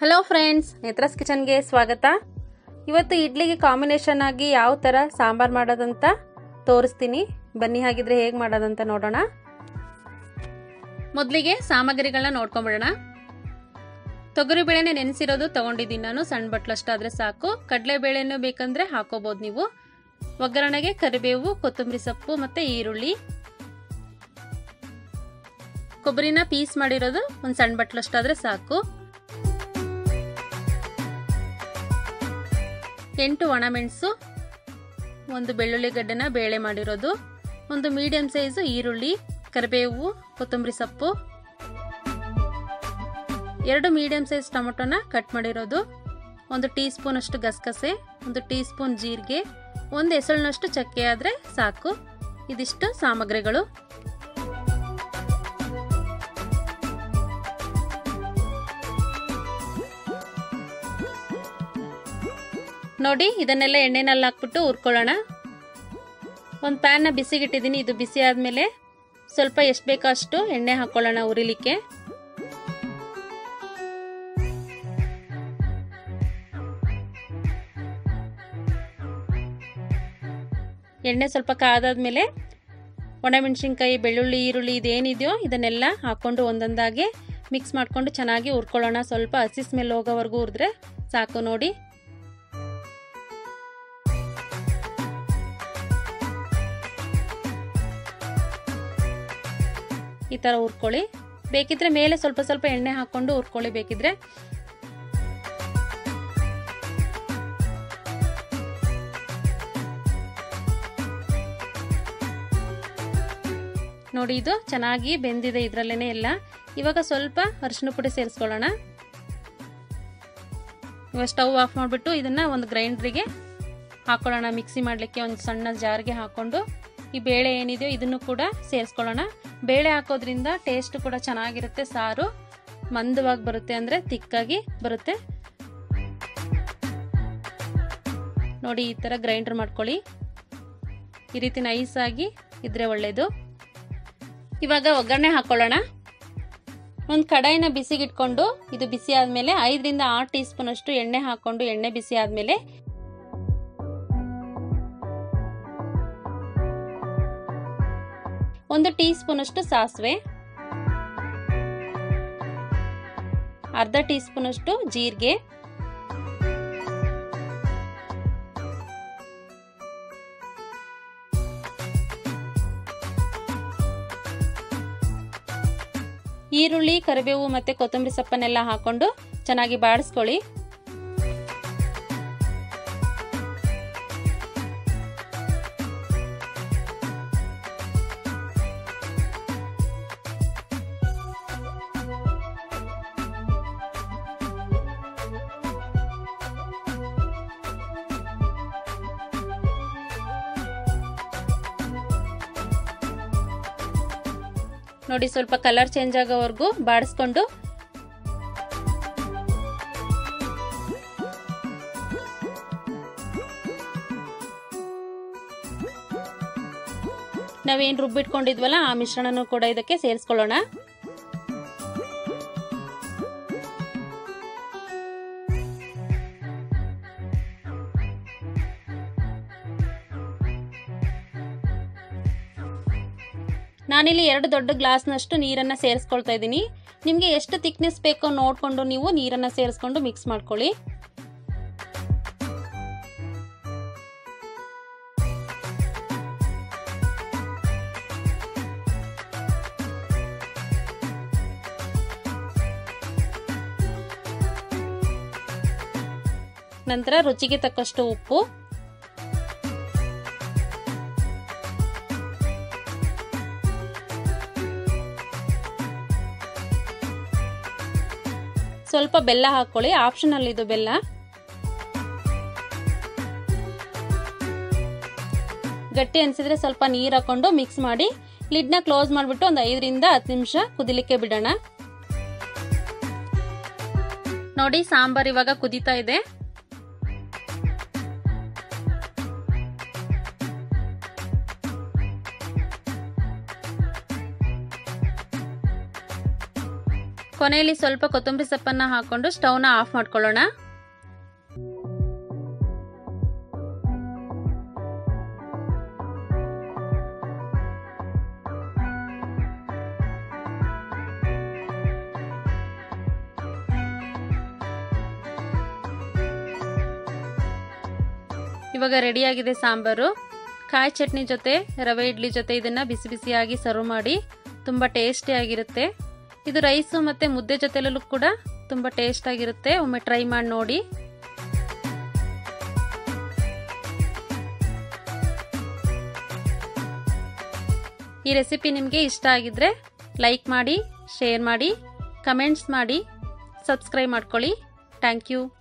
hello friends ನೇತ್ರಾಸ್ ಕಿಚನ್ಗೆ ಸ್ವಾಗತ ಇವತ್ತು ಇಡ್ಲಿಗೆ ಕಾಂಬಿನೇಷನ್ ಆಗಿ ಯಾವ ಥರ ಸಾಂಬಾರು ಮಾಡೋದಂತ ತೋರಿಸ್ತೀನಿ ಬನ್ನಿ ಹಾಗಿದ್ರೆ ಹೇಗೆ ಮಾಡೋದಂತ ನೋಡೋಣ ಮೊದಲಿಗೆ ಸಾಮಗ್ರಿಗಳನ್ನ ನೋಡ್ಕೊಂಬಿಡೋಣ ತೊಗರಿಬೇಳೆನೆ ನೆನೆಸಿರೋದು ತಗೊಂಡಿದ್ದೀನಿ ನಾನು ಸಣ್ಣ ಬಟ್ಲಷ್ಟಾದರೆ ಸಾಕು ಕಡಲೆಬೇಳೆನೂ ಬೇಕಂದ್ರೆ ಹಾಕೋಬೋದು ನೀವು ಒಗ್ಗರಣೆಗೆ ಕರಿಬೇವು ಕೊತ್ತಂಬರಿ ಸೊಪ್ಪು ಮತ್ತು ಈರುಳ್ಳಿ ಕೊಬ್ಬರಿನ ಪೀಸ್ ಮಾಡಿರೋದು ಒಂದು ಸಣ್ಣ ಬಟ್ಲಷ್ಟಾದರೆ ಸಾಕು ಎಂಟು ಒಣಮೆಣಸು ಒಂದು ಬೆಳ್ಳುಳ್ಳಿ ಗಡ್ಡೆನ ಬೇಳೆ ಮಾಡಿರೋದು ಒಂದು ಮೀಡಿಯಂ ಸೈಜು ಈರುಳ್ಳಿ ಕರಿಬೇವು ಕೊತ್ತಂಬರಿ ಸೊಪ್ಪು ಎರಡು ಮೀಡಿಯಂ ಸೈಜ್ ಟೊಮೊಟೊನ ಕಟ್ ಮಾಡಿರೋದು ಒಂದು ಟೀ ಸ್ಪೂನ್ ಅಷ್ಟು ಗಸಗಸೆ ಒಂದು ಟೀ ಸ್ಪೂನ್ ಜೀರಿಗೆ ಒಂದು ಎಸಳಿನಷ್ಟು ಚಕ್ಕೆ ಆದರೆ ಸಾಕು ಇದಿಷ್ಟು ಸಾಮಗ್ರಿಗಳು ನೋಡಿ ಇದನ್ನೆಲ್ಲ ಎಣ್ಣೆನಲ್ಲಿ ಹಾಕ್ಬಿಟ್ಟು ಹುರ್ಕೊಳ್ಳೋಣ ಒಂದು ಪ್ಯಾನ್ನ ಬಿಸಿಗಿಟ್ಟಿದ್ದೀನಿ ಇದು ಬಿಸಿ ಆದಮೇಲೆ ಸ್ವಲ್ಪ ಎಷ್ಟು ಬೇಕೋ ಅಷ್ಟು ಎಣ್ಣೆ ಹಾಕ್ಕೊಳ್ಳೋಣ ಉರಿಲಿಕ್ಕೆ ಎಣ್ಣೆ ಸ್ವಲ್ಪ ಕಾದಾದ್ಮೇಲೆ ಒಣಮೆಣಸಿನ್ಕಾಯಿ ಬೆಳ್ಳುಳ್ಳಿ ಈರುಳ್ಳಿ ಇದೇನಿದೆಯೋ ಇದನ್ನೆಲ್ಲ ಹಾಕ್ಕೊಂಡು ಒಂದೊಂದಾಗಿ ಮಿಕ್ಸ್ ಮಾಡಿಕೊಂಡು ಚೆನ್ನಾಗಿ ಹುರ್ಕೊಳ್ಳೋಣ ಸ್ವಲ್ಪ ಹಸಿ ಸ್ಮೆಲ್ ಹೋಗೋವರೆಗೂ ಹುರಿದ್ರೆ ಸಾಕು ನೋಡಿ ಈ ಥರ ಹುರ್ಕೊಳ್ಳಿ ಬೇಕಿದ್ರೆ ಮೇಲೆ ಸ್ವಲ್ಪ ಸ್ವಲ್ಪ ಎಣ್ಣೆ ಹಾಕ್ಕೊಂಡು ಹುರ್ಕೊಳ್ಳಿ ಬೇಕಿದ್ರೆ ನೋಡಿ ಇದು ಚೆನ್ನಾಗಿ ಬೆಂದಿದೆ ಇದರಲ್ಲೇನೆ ಎಲ್ಲ ಇವಾಗ ಸ್ವಲ್ಪ ಅರಿಶಿನ ಪುಡಿ ಸೇರಿಸ್ಕೊಳ್ಳೋಣ ಇವಾಗ ಸ್ಟವ್ ಆಫ್ ಮಾಡಿಬಿಟ್ಟು ಇದನ್ನು ಒಂದು ಗ್ರೈಂಡ್ರಿಗೆ ಹಾಕೊಳ್ಳೋಣ ಮಿಕ್ಸಿ ಮಾಡಲಿಕ್ಕೆ ಒಂದು ಸಣ್ಣ ಜಾರ್ಗೆ ಹಾಕ್ಕೊಂಡು ಈ ಬೇಳೆ ಏನಿದೆಯೋ ಇದನ್ನು ಕೂಡ ಸೇರಿಸ್ಕೊಳ್ಳೋಣ ಬೇಳೆ ಹಾಕೋದ್ರಿಂದ ಟೇಸ್ಟ್ ಕೂಡ ಚೆನ್ನಾಗಿರುತ್ತೆ ಸಾರು ಮಂದವಾಗಿ ಬರುತ್ತೆ ಅಂದರೆ ತಿಕ್ಕಾಗಿ ಬರುತ್ತೆ ನೋಡಿ ಈ ಥರ ಗ್ರೈಂಡರ್ ಮಾಡ್ಕೊಳ್ಳಿ ಈ ರೀತಿ ನೈಸಾಗಿ ಇದ್ರೆ ಒಳ್ಳೆಯದು ಇವಾಗ ಒಗ್ಗರಣೆ ಹಾಕೊಳ್ಳೋಣ ಒಂದು ಕಡಾಯಿನ ಬಿಸಿಗಿಟ್ಕೊಂಡು ಇದು ಬಿಸಿ ಆದಮೇಲೆ ಐದರಿಂದ ಆರು ಟೀ ಸ್ಪೂನ್ ಅಷ್ಟು ಎಣ್ಣೆ ಹಾಕ್ಕೊಂಡು ಎಣ್ಣೆ ಬಿಸಿ ಆದಮೇಲೆ ಒಂದು ಟೀ ಸ್ಪೂನ್ ಅಷ್ಟು ಸಾಸಿವೆ ಅರ್ಧ ಟೀ ಸ್ಪೂನ್ ಅಷ್ಟು ಜೀರಿಗೆ ಈರುಳ್ಳಿ ಕರಿಬೇವು ಮತ್ತೆ ಕೊತ್ತಂಬರಿ ಸೊಪ್ಪನ್ನೆಲ್ಲ ಹಾಕೊಂಡು ಚೆನ್ನಾಗಿ ಬಾಡಿಸ್ಕೊಳ್ಳಿ ನೋಡಿ ಸ್ವಲ್ಪ ಕಲರ್ ಚೇಂಜ್ ಆಗೋವರೆಗೂ ಬಾಡಿಸ್ಕೊಂಡು ನಾವೇನು ರುಬ್ಬಿಟ್ಕೊಂಡಿದ್ವಲ್ಲ ಆ ಮಿಶ್ರಣನೂ ಕೂಡ ಇದಕ್ಕೆ ಸೇರಿಸ್ಕೊಳ್ಳೋಣ ನಾನಿಲ್ಲಿ ಎರಡು ದೊಡ್ಡ ಗ್ಲಾಸ್ನಷ್ಟು ನೀರನ್ನು ಸೇರಿಸ್ಕೊಳ್ತಾ ಇದ್ದೀನಿ ನಿಮಗೆ ಎಷ್ಟು ತಿಕ್ನೆಸ್ ಬೇಕೋ ನೋಡಿಕೊಂಡು ನೀವು ನೀರನ್ನು ಸೇರಿಸ್ಕೊಂಡು ಮಿಕ್ಸ್ ಮಾಡ್ಕೊಳ್ಳಿ ನಂತರ ರುಚಿಗೆ ತಕ್ಕಷ್ಟು ಉಪ್ಪು ಸ್ವಲ್ಪ ಬೆಲ್ಲ ಹಾಕೊಳ್ಳಿ ಆಪ್ಷನಲ್ ಇದು ಬೆಲ್ಲ ಗಟ್ಟಿ ಅನಿಸಿದ್ರೆ ಸ್ವಲ್ಪ ನೀರು ಹಾಕೊಂಡು ಮಿಕ್ಸ್ ಮಾಡಿ ಲಿಡ್ನ ಕ್ಲೋಸ್ ಮಾಡಿಬಿಟ್ಟು ಒಂದು ಐದರಿಂದ ಹತ್ತು ನಿಮಿಷ ಕುದಿಲಿಕ್ಕೆ ಬಿಡೋಣ ನೋಡಿ ಸಾಂಬಾರ್ ಇವಾಗ ಕುದೀತಾ ಇದೆ ಕೊನೆಯಲ್ಲಿ ಸ್ವಲ್ಪ ಕೊತ್ತಂಬರಿ ಸೊಪ್ಪನ್ನ ಹಾಕೊಂಡು ಸ್ಟವ್ನ ಆಫ್ ಮಾಡ್ಕೊಳ್ಳೋಣ ಇವಾಗ ರೆಡಿಯಾಗಿದೆ ಸಾಂಬಾರು ಕಾಯಿ ಚಟ್ನಿ ಜೊತೆ ರವೆ ಇಡ್ಲಿ ಜೊತೆ ಇದನ್ನ ಬಿಸಿ ಬಿಸಿಯಾಗಿ ಸರ್ವ್ ಮಾಡಿ ತುಂಬ ಟೇಸ್ಟಿ ಆಗಿರುತ್ತೆ ಇದು ರೈಸು ಮತ್ತು ಮುದ್ದೆ ಜೊತೆಲೂ ಕೂಡ ತುಂಬ ಟೇಸ್ಟ್ ಆಗಿರುತ್ತೆ ಒಮ್ಮೆ ಟ್ರೈ ಮಾಡಿ ನೋಡಿ ಈ ರೆಸಿಪಿ ನಿಮಗೆ ಇಷ್ಟ ಆಗಿದ್ರೆ ಲೈಕ್ ಮಾಡಿ ಶೇರ್ ಮಾಡಿ ಕಮೆಂಟ್ಸ್ ಮಾಡಿ ಸಬ್ಸ್ಕ್ರೈಬ್ ಮಾಡ್ಕೊಳ್ಳಿ ಥ್ಯಾಂಕ್ ಯು